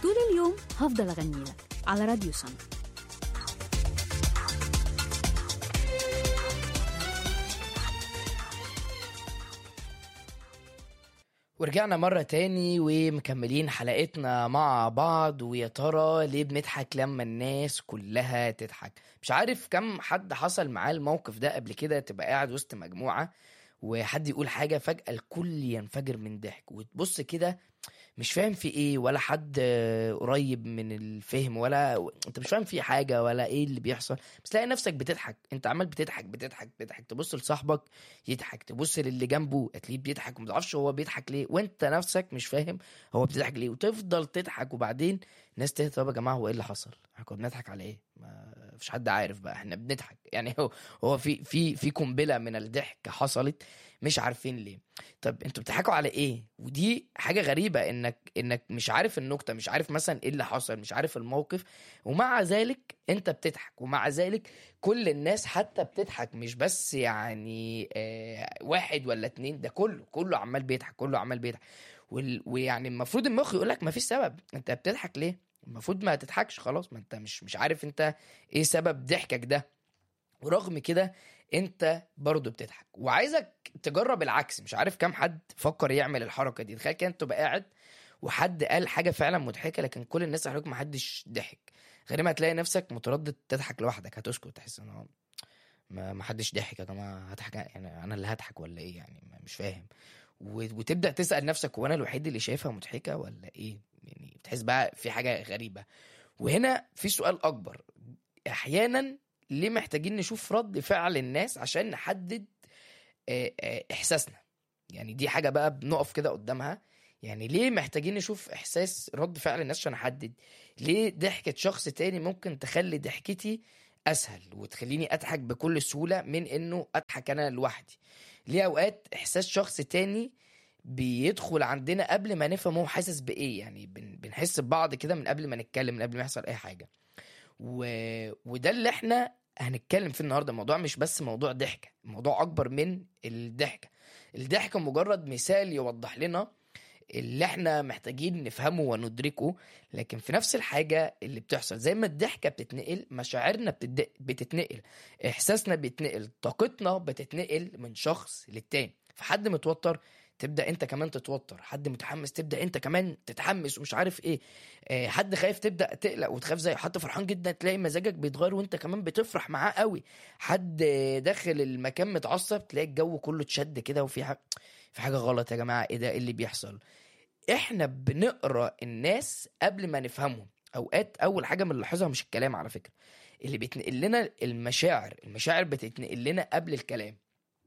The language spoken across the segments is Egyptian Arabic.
طول اليوم هفضل أغني لك على راديو سما ورجعنا مرة تاني ومكملين حلقتنا مع بعض ويا ترى ليه بنضحك لما الناس كلها تضحك مش عارف كم حد حصل معاه الموقف ده قبل كده تبقى قاعد وسط مجموعة وحد يقول حاجة فجأة الكل ينفجر من ضحك وتبص كده مش فاهم في ايه ولا حد آه، قريب من الفهم ولا انت مش فاهم في حاجة ولا ايه اللي بيحصل بس تلاقي نفسك بتضحك انت عمال بتضحك بتضحك بتضحك تبص لصاحبك يضحك تبص للي جنبه هتلاقيه بيضحك وما تعرفش هو بيضحك ليه وانت نفسك مش فاهم هو بيضحك ليه وتفضل تضحك وبعدين الناس تهدى طب يا جماعه هو ايه اللي حصل؟ احنا كنا بنضحك على ايه؟ ما فيش حد عارف بقى احنا بنضحك يعني هو هو في في في قنبله من الضحك حصلت مش عارفين ليه. طب انتوا بتضحكوا على ايه؟ ودي حاجه غريبه انك انك مش عارف النكته مش عارف مثلا ايه اللي حصل مش عارف الموقف ومع ذلك انت بتضحك ومع ذلك كل الناس حتى بتضحك مش بس يعني آه واحد ولا اتنين ده كله كله عمال بيضحك كله عمال بيضحك وال- ويعني المفروض المخ يقول لك ما فيش سبب انت بتضحك ليه المفروض ما تضحكش خلاص ما انت مش مش عارف انت ايه سبب ضحكك ده ورغم كده انت برضه بتضحك وعايزك تجرب العكس مش عارف كام حد فكر يعمل الحركه دي تخيل كده انت تبقى قاعد وحد قال حاجه فعلا مضحكه لكن كل الناس حواليك ما حدش ضحك غالبا هتلاقي نفسك متردد تضحك لوحدك هتسكت تحس ان هو ما ما حدش ضحك يا جماعه هضحك يعني انا اللي هضحك ولا ايه يعني ما- مش فاهم و- وتبدا تسال نفسك هو انا الوحيد اللي شايفها مضحكه ولا ايه يعني بتحس بقى في حاجه غريبه وهنا في سؤال اكبر احيانا ليه محتاجين نشوف رد فعل الناس عشان نحدد آه، آه، احساسنا يعني دي حاجه بقى بنقف كده قدامها يعني ليه محتاجين نشوف احساس رد فعل الناس عشان احدد ليه ضحكه شخص تاني ممكن تخلي ضحكتي اسهل وتخليني اضحك بكل سهوله من انه اضحك انا لوحدي ليه اوقات احساس شخص تاني بيدخل عندنا قبل ما نفهم هو حاسس بايه يعني بن... بنحس ببعض كده من قبل ما نتكلم من قبل ما يحصل اي حاجه و... وده اللي احنا هنتكلم فيه النهارده الموضوع مش بس موضوع ضحكه الموضوع اكبر من الضحكه الضحكه مجرد مثال يوضح لنا اللي احنا محتاجين نفهمه وندركه لكن في نفس الحاجة اللي بتحصل زي ما الضحكة بتتنقل مشاعرنا بتد- بتتنقل احساسنا بيتنقل طاقتنا بتتنقل من شخص للتاني فحد متوتر تبدا انت كمان تتوتر حد متحمس تبدا انت كمان تتحمس ومش عارف ايه آه، حد خايف تبدا تقلق وتخاف زيه حد فرحان جدا تلاقي مزاجك بيتغير وانت كمان بتفرح معاه قوي حد آه، داخل المكان متعصب تلاقي الجو كله اتشد كده وفي حاجه في حاجه غلط يا جماعه ايه ده ايه اللي بيحصل احنا بنقرا الناس قبل ما نفهمهم اوقات اول حاجه بنلاحظها مش الكلام على فكره اللي بيتنقل لنا المشاعر المشاعر بتتنقل لنا قبل الكلام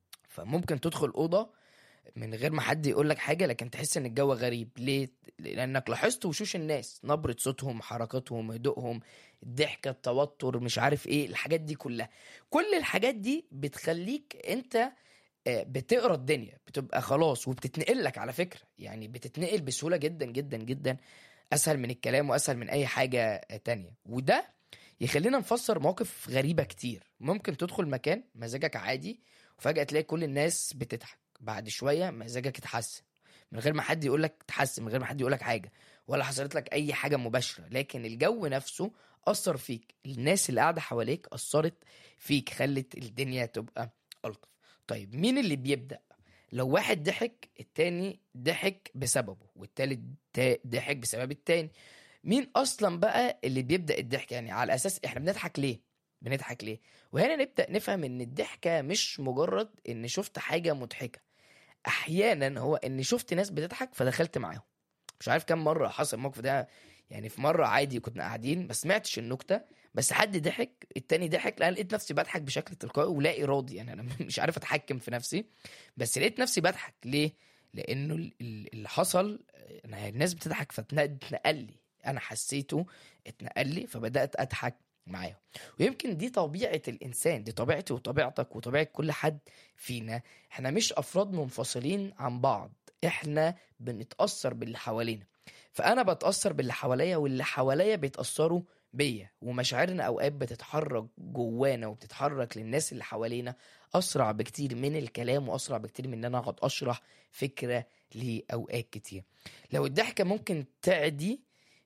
فممكن تدخل اوضه من غير ما حد يقول لك حاجه لكن تحس ان الجو غريب ليه لانك لاحظت وشوش الناس نبره صوتهم حركاتهم هدوءهم الضحكه التوتر مش عارف ايه الحاجات دي كلها كل الحاجات دي بتخليك انت آه، بتقرا الدنيا بتبقى خلاص وبتتنقل لك على فكره يعني بتتنقل بسهوله جدا جدا جدا اسهل من الكلام واسهل من اي حاجه آه، تانية وده يخلينا نفسر مواقف غريبه كتير ممكن تدخل مكان مزاجك عادي وفجاه تلاقي كل الناس بتضحك بعد شويه مزاجك اتحسن من غير ما حد يقول لك تحسن من غير ما حد يقول لك حاجه ولا حصلت لك اي حاجه مباشره لكن الجو نفسه اثر فيك الناس اللي قاعده حواليك اثرت فيك خلت الدنيا تبقى الطف طيب مين اللي بيبدا لو واحد ضحك التاني ضحك بسببه والتالت تا- ضحك بسبب التاني مين اصلا بقى اللي بيبدا الضحك يعني على اساس احنا بنضحك ليه بنضحك ليه وهنا نبدا نفهم ان الضحكه مش مجرد ان شفت حاجه مضحكه احيانا هو ان شفت ناس بتضحك فدخلت معاهم مش عارف كم مره حصل الموقف ده يعني في مره عادي كنا قاعدين ما سمعتش النكته بس حد ضحك التاني ضحك لا لقيت نفسي بضحك بشكل تلقائي ولا ارادي يعني انا مش عارف اتحكم في نفسي بس لقيت نفسي بضحك ليه لانه ال- ال- اللي حصل انا الناس بتضحك فاتنقل لي انا حسيته اتنقل لي فبدات اضحك معاهم ويمكن دي طبيعه الانسان دي طبيعتي وطبيعتك وطبيعه كل حد فينا احنا مش افراد منفصلين عن بعض احنا بنتاثر باللي حوالينا فانا بتاثر باللي حواليا واللي حواليا بيتاثروا بيا ومشاعرنا اوقات بتتحرك جوانا وبتتحرك للناس اللي حوالينا اسرع بكتير من الكلام واسرع بكتير من ان انا اقعد اشرح فكره لاوقات كتير لو الضحكه ممكن تعدي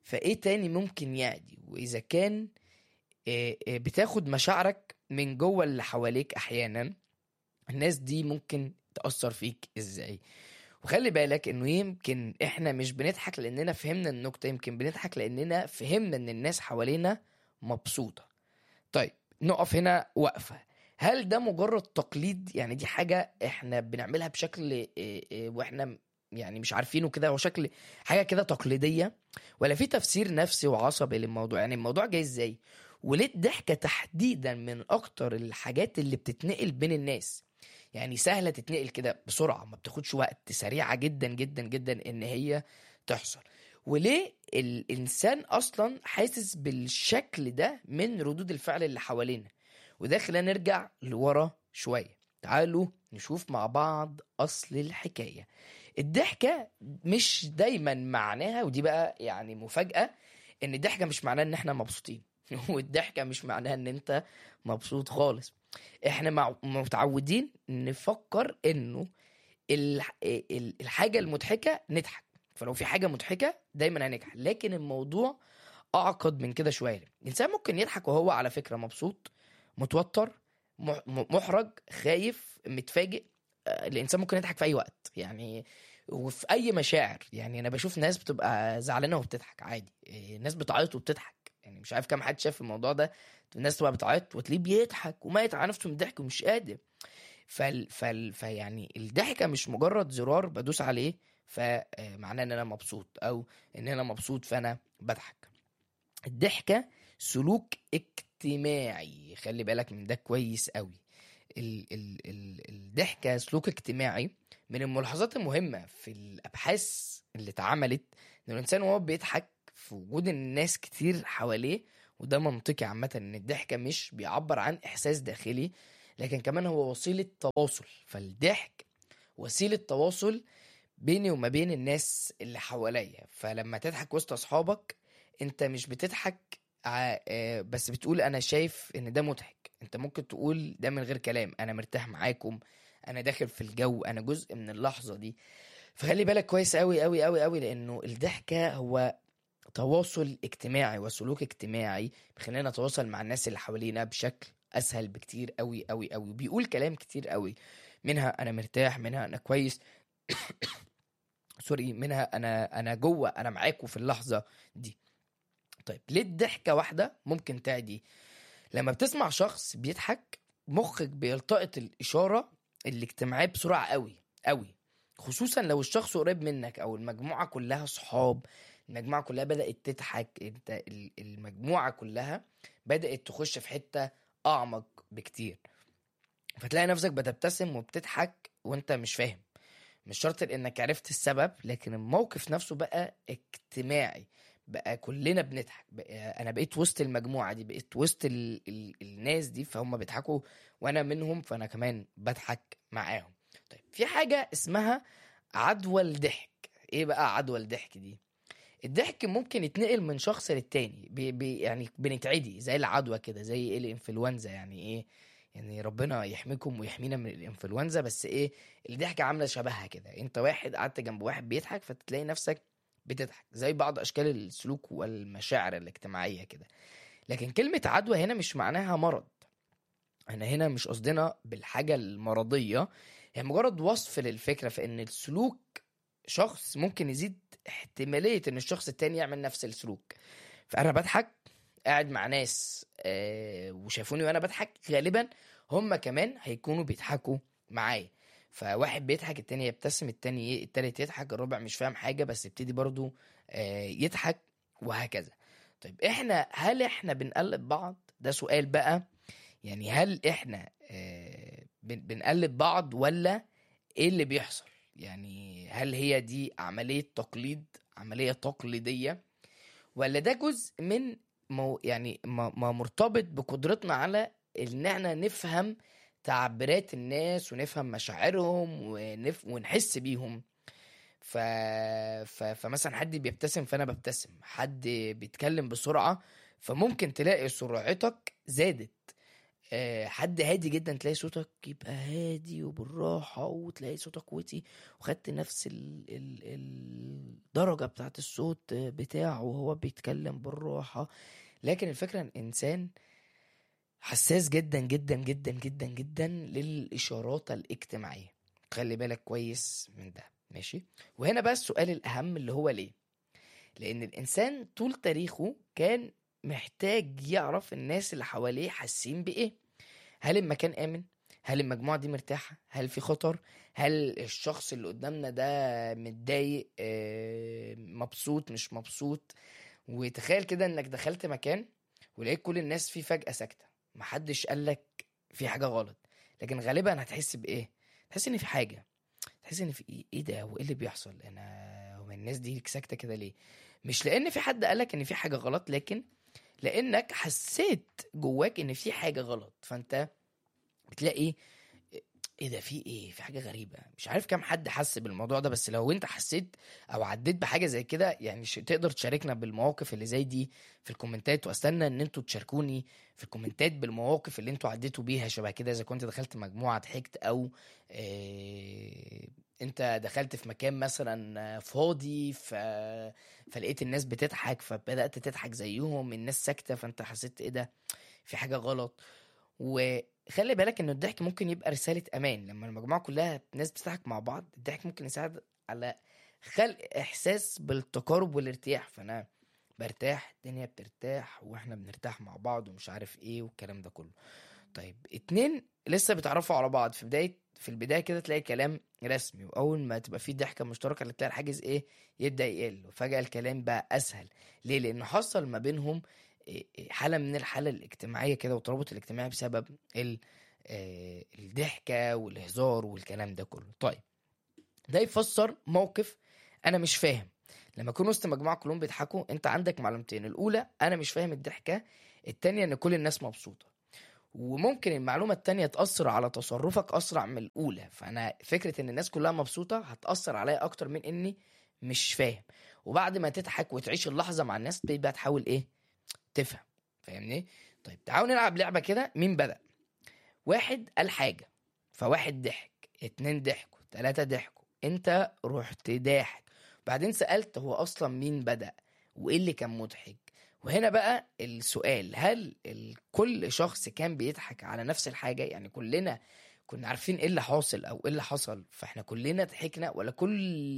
فايه تاني ممكن يعدي واذا كان آه، آه، بتاخد مشاعرك من جوه اللي حواليك احيانا الناس دي ممكن تأثر فيك ازاي وخلي بالك انه يمكن احنا مش بنضحك لاننا فهمنا النكتة يمكن بنضحك لاننا فهمنا ان الناس حوالينا مبسوطة طيب نقف هنا وقفة هل ده مجرد تقليد يعني دي حاجة احنا بنعملها بشكل إيه، إيه، واحنا يعني مش عارفينه كده هو شكل حاجة كده تقليدية ولا في تفسير نفسي وعصبي للموضوع يعني الموضوع جاي ازاي وليه الضحكة تحديدا من اكتر الحاجات اللي بتتنقل بين الناس يعني سهلة تتنقل كده بسرعة ما بتاخدش وقت سريعة جدا جدا جدا ان هي تحصل وليه الانسان اصلا حاسس بالشكل ده من ردود الفعل اللي حوالينا وده خلينا نرجع لورا شوية تعالوا نشوف مع بعض اصل الحكاية الضحكة مش دايما معناها ودي بقى يعني مفاجأة ان الضحكة مش معناها ان احنا مبسوطين والضحكة مش معناها ان انت مبسوط خالص احنا مع- متعودين نفكر انه الح- ال- الحاجة المضحكة نضحك فلو في حاجة مضحكة دايما هنجح لكن الموضوع اعقد من كده شوية الانسان ممكن يضحك وهو على فكرة مبسوط متوتر مح- م- محرج خايف متفاجئ آه، الانسان ممكن يضحك في اي وقت يعني وفي اي مشاعر يعني انا بشوف ناس بتبقى زعلانه وبتضحك عادي إيه، ناس بتعيط وبتضحك يعني مش عارف كام حد شاف الموضوع ده الناس تبقى بتعيط وتلاقيه بيضحك وميت على نفسه من الضحك ومش قادر فال فال فيعني الضحكه مش مجرد زرار بدوس عليه فمعناه ان انا مبسوط او ان انا مبسوط فانا بضحك الضحكه سلوك اجتماعي خلي بالك من ده كويس قوي ال ال ال الضحكه سلوك اجتماعي من الملاحظات المهمه في الابحاث اللي اتعملت ان الانسان وهو بيضحك في وجود الناس كتير حواليه وده منطقي عامه ان الضحكه مش بيعبر عن احساس داخلي لكن كمان هو وسيله تواصل فالضحك وسيله تواصل بيني وما بين الناس اللي حواليا فلما تضحك وسط اصحابك انت مش بتضحك ع- آه، بس بتقول انا شايف ان ده مضحك انت ممكن تقول ده من غير كلام انا مرتاح معاكم انا داخل في الجو انا جزء من اللحظه دي فخلي بالك كويس قوي قوي قوي قوي لانه الضحكه هو تواصل اجتماعي وسلوك اجتماعي بيخلينا نتواصل مع الناس اللي حوالينا بشكل اسهل بكتير قوي قوي قوي وبيقول كلام كتير قوي منها انا مرتاح منها انا كويس سوري منها انا انا جوه انا معاكم في اللحظه دي طيب ليه الضحكه واحده ممكن تعدي لما بتسمع شخص بيضحك مخك بيلتقط الاشاره الاجتماعيه بسرعه قوي قوي خصوصا لو الشخص قريب منك او المجموعه كلها صحاب المجموعه كلها بدات تضحك انت ال- المجموعه كلها بدات تخش في حته اعمق بكتير فتلاقي نفسك بتبتسم وبتضحك وانت مش فاهم مش شرط انك عرفت السبب لكن الموقف نفسه بقى اجتماعي بقى كلنا بنضحك بقى انا بقيت وسط المجموعه دي بقيت وسط ال ال الناس دي فهم بيضحكوا وانا منهم فانا كمان بضحك معاهم طيب في حاجه اسمها عدوى الضحك ايه بقى عدوى الضحك دي الضحك ممكن يتنقل من شخص للتاني بي بي يعني بنتعدي زي العدوى كده زي ايه الانفلونزا يعني ايه يعني ربنا يحميكم ويحمينا من الانفلونزا بس ايه الضحكه عامله شبهها كده انت واحد قعدت جنب واحد بيضحك فتلاقي نفسك بتضحك زي بعض اشكال السلوك والمشاعر الاجتماعيه كده لكن كلمه عدوى هنا مش معناها مرض انا هنا مش قصدنا بالحاجه المرضيه هي مجرد وصف للفكره فان السلوك شخص ممكن يزيد احتماليه ان الشخص التاني يعمل نفس السلوك فانا بضحك قاعد مع ناس آه وشافوني وانا بضحك غالبا هم كمان هيكونوا بيضحكوا معايا فواحد بيضحك التاني يبتسم التاني ي- التالت يضحك الرابع مش فاهم حاجه بس يبتدي برضو آه يضحك وهكذا طيب احنا هل احنا بنقلد بعض ده سؤال بقى يعني هل احنا آه بن- بنقلد بعض ولا ايه اللي بيحصل يعني هل هي دي عملية تقليد عملية تقليدية ولا ده جزء من مو يعني ما ما مرتبط بقدرتنا على ان احنا نفهم تعبيرات الناس ونفهم مشاعرهم ونف... ونحس بيهم ف... ف... فمثلا حد بيبتسم فانا ببتسم حد بيتكلم بسرعة فممكن تلاقي سرعتك زادت آه، حد هادي جدا تلاقي صوتك يبقى هادي وبالراحة وتلاقي صوتك وطي وخدت نفس ال ال الدرجة بتاعت الصوت بتاعه وهو بيتكلم بالراحة لكن الفكرة ان الانسان حساس جدا جدا جدا جدا جدا للاشارات الاجتماعية خلي بالك كويس من ده ماشي وهنا بقى السؤال الاهم اللي هو ليه لان الانسان طول تاريخه كان محتاج يعرف الناس اللي حواليه حاسين بايه هل المكان امن هل المجموعه دي مرتاحه هل في خطر هل الشخص اللي قدامنا ده متضايق آه، مبسوط مش مبسوط وتخيل كده انك دخلت مكان ولقيت كل الناس فيه فجاه ساكته محدش قالك في حاجه غلط لكن غالبا هتحس بايه تحس ان في حاجه تحس ان في ايه إيه ده وايه اللي بيحصل انا هو الناس دي ساكته كده ليه مش لان في حد قالك ان في حاجه غلط لكن لانك حسيت جواك ان في حاجه غلط فانت بتلاقي ايه ده في ايه في حاجه غريبه مش عارف كام حد حس بالموضوع ده بس لو انت حسيت او عديت بحاجه زي كده يعني ش- تقدر تشاركنا بالمواقف اللي زي دي في الكومنتات واستنى ان انتوا تشاركوني في الكومنتات بالمواقف اللي انتوا عديتوا بيها شبه كده اذا كنت دخلت مجموعه ضحكت او اه انت دخلت في مكان مثلا فاضي ف... فلقيت الناس بتضحك فبدات تضحك زيهم الناس ساكته فانت حسيت ايه ده في حاجه غلط وخلي بالك ان الضحك ممكن يبقى رساله امان لما المجموعه كلها ناس بتضحك مع بعض الضحك ممكن يساعد على خلق احساس بالتقارب والارتياح فانا برتاح الدنيا بترتاح واحنا بنرتاح مع بعض ومش عارف ايه والكلام ده كله طيب اتنين لسه بيتعرفوا على بعض في بدايه في البدايه كده تلاقي كلام رسمي واول ما تبقى في ضحكه مشتركه اللي تلاقي الحاجز ايه يبدا يقل وفجاه الكلام بقى اسهل ليه لان حصل ما بينهم إيه إيه حاله من الحاله الاجتماعيه كده والترابط الاجتماعي بسبب ال- آه، الضحكه والهزار والكلام ده كله طيب ده يفسر موقف انا مش فاهم لما اكون وسط مجموعه كلهم بيضحكوا انت عندك معلومتين الاولى انا مش فاهم الضحكه التانية ان كل الناس مبسوطه وممكن المعلومة التانية تأثر على تصرفك أسرع من الأولى فأنا فكرة إن الناس كلها مبسوطة هتأثر عليا أكتر من إني مش فاهم وبعد ما تضحك وتعيش اللحظة مع الناس تبتدي بقى تحاول إيه تفهم فاهمني طيب تعالوا نلعب لعبة كده مين بدأ واحد قال حاجة فواحد ضحك اتنين ضحكوا تلاتة ضحكوا انت رحت ضاحك بعدين سألت هو أصلا مين بدأ وإيه اللي كان مضحك وهنا بقى السؤال هل ال- كل شخص كان بيضحك على نفس الحاجة يعني كلنا كنا عارفين ايه اللي حاصل او ايه اللي حصل فاحنا كلنا ضحكنا ولا كل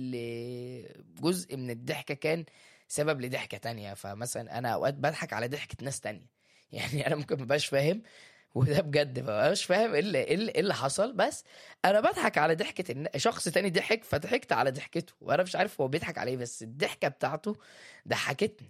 جزء من الضحكة كان سبب لضحكة تانية فمثلا انا اوقات بضحك على ضحكة ناس تانية يعني انا ممكن مبقاش فاهم وده بجد مبقاش فاهم ايه اللي, إيه اللي, إيه اللي حصل بس انا بضحك على ضحكة الن- شخص تاني ضحك فضحكت على ضحكته وانا مش عارف هو بيضحك على ايه بس الضحكة بتاعته ضحكتني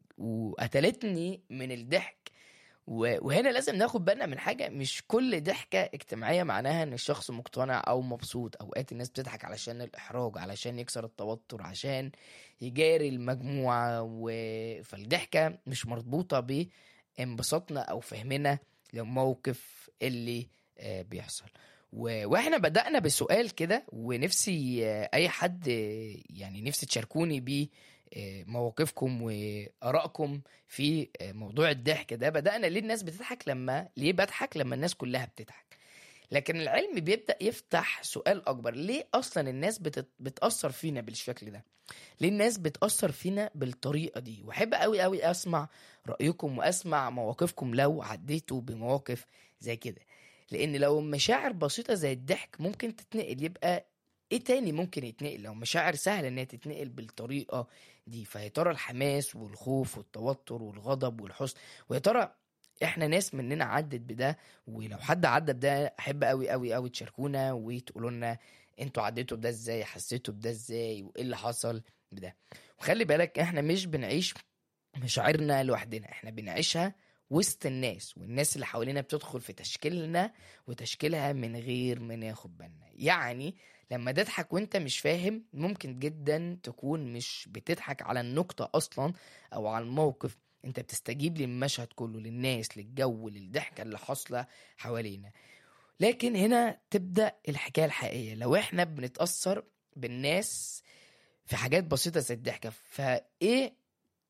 وقتلتني من الضحك و- وهنا لازم ناخد بالنا من حاجة مش كل ضحكة اجتماعية معناها ان الشخص مقتنع او مبسوط اوقات الناس بتضحك علشان الاحراج علشان يكسر التوتر عشان يجاري المجموعة و... فالضحكة مش مربوطة بانبساطنا او فهمنا للموقف اللي آه، بيحصل و... واحنا بدأنا بسؤال كده ونفسي آه، اي حد آه، يعني نفسي تشاركوني بيه آه، مواقفكم وآرائكم في آه، موضوع الضحك ده بدأنا ليه الناس بتضحك لما ليه بضحك لما الناس كلها بتضحك لكن العلم بيبدأ يفتح سؤال أكبر ليه أصلا الناس بتت... بتأثر فينا بالشكل ده ليه الناس بتأثر فينا بالطريقة دي وأحب أوي أوي أسمع رأيكم وأسمع مواقفكم لو عديتوا بمواقف زي كده لأن لو مشاعر بسيطة زي الضحك ممكن تتنقل يبقى ايه تاني ممكن يتنقل لو مشاعر سهلة ان هي تتنقل بالطريقة دي فيا ترى الحماس والخوف والتوتر والغضب والحزن ويا ترى احنا ناس مننا عدت بده ولو حد عدى بده احب قوي قوي قوي تشاركونا وتقولوا لنا انتوا عديتوا بده ازاي حسيتوا بده ازاي وايه اللي حصل بده وخلي بالك احنا مش بنعيش مشاعرنا لوحدنا احنا بنعيشها وسط الناس والناس اللي حوالينا بتدخل في تشكيلنا وتشكيلها من غير ما ناخد بالنا يعني لما تضحك وانت مش فاهم ممكن جدا تكون مش بتضحك على النقطة اصلا او على الموقف انت بتستجيب للمشهد كله للناس للجو للضحكة اللي حاصلة حوالينا لكن هنا تبدأ الحكاية الحقيقية لو احنا بنتأثر بالناس في حاجات بسيطة زي الضحكة فايه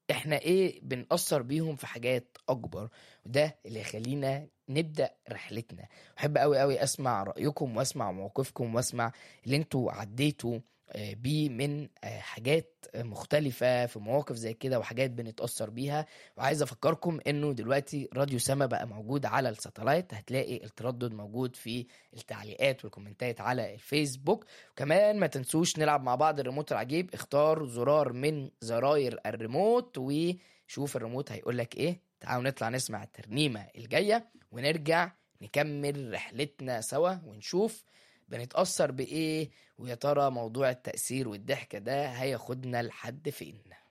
احنا ايه بنأثر بيهم في حاجات اكبر وده اللي يخلينا نبدأ رحلتنا بحب قوي قوي اسمع رأيكم واسمع موقفكم واسمع اللي انتوا عديتوا آه، بيه من آه، حاجات مختلفة في مواقف زي كده وحاجات بنتأثر بيها وعايز أفكركم إنه دلوقتي راديو سما بقى موجود على الساتلايت هتلاقي التردد موجود في التعليقات والكومنتات على الفيسبوك وكمان ما تنسوش نلعب مع بعض الريموت العجيب اختار زرار من زراير الريموت وشوف الريموت هيقولك إيه تعالوا نطلع نسمع الترنيمة الجاية ونرجع نكمل رحلتنا سوا ونشوف بنتأثر بإيه ويا ترى موضوع التأثير والضحكة ده هياخدنا لحد فين